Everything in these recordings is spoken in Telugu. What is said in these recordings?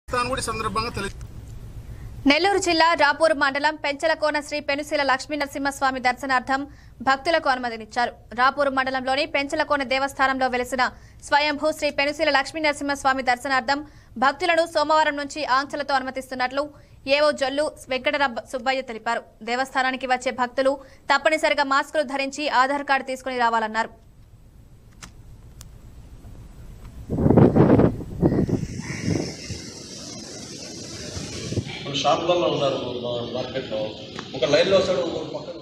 తాను కూడా ఈ సందర్భంగా తెలియ నెల్లూరు జిల్లా రాపూర్ మండలం పెంచలకోన శ్రీ పెనుశీల లక్ష్మీ నరసింహస్వామి దర్శనార్థం భక్తులకు అనుమతినిచ్చారు రాపూర్ మండలంలోని పెంచలకోన దేవస్థానంలో వెలిసిన స్వయంభూ శ్రీ పెనుశీల లక్ష్మీ నరసింహస్వామి దర్శనార్థం భక్తులను సోమవారం నుంచి ఆంక్షలతో అనుమతిస్తున్నట్లు ఏవో జొల్లు వెంకటరబ్బ సుబ్బయ్య తెలిపారు దేవస్థానానికి వచ్చే భక్తులు తప్పనిసరిగా మాస్కులు ధరించి ఆధార్ కార్డు తీసుకుని రావాలన్నారు మన షాపులలో ఉన్నారు మా మార్కెట్లో ఒక లైన్లో వస్తాడు ఒక పక్కన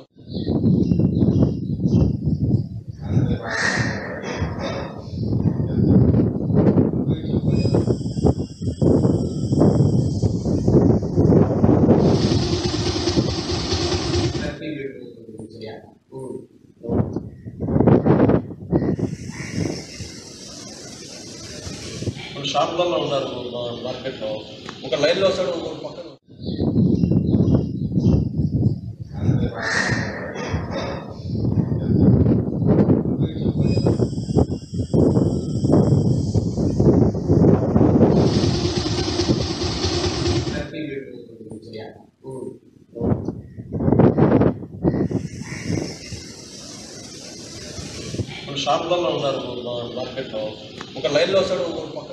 మన షాపులలో ఉన్నారు మా మార్కెట్లో ఒక లైన్లో వస్తాడు ఒక పక్కన మన షాపులలో ఉన్నారు మా మార్కెట్లో ఒక లైన్లో వస్తాడు ఒక పక్కన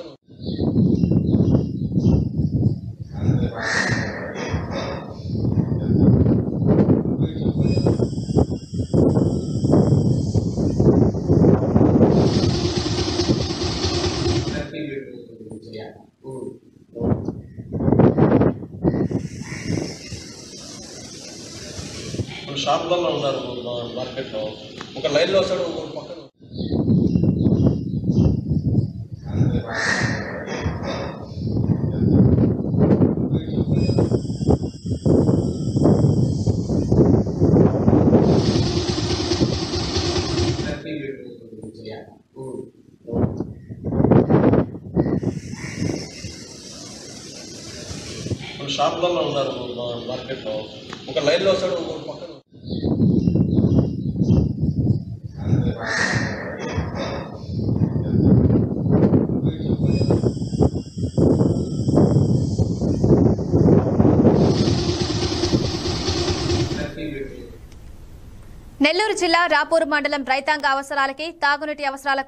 మన షాపులలో ఉన్నారు మా మార్కెట్లో ఒక లైన్లో వస్తాడు ఒక పక్కన మన షాపులలో ఉన్నారు మా మార్కెట్లో ఒక లైన్లో వస్తాడు ఒక పక్కన నెల్లూరు జిల్లా రాపూర్ మండలం రైతాంగ అవసరాలకి తాగునీటి అవసరాలకు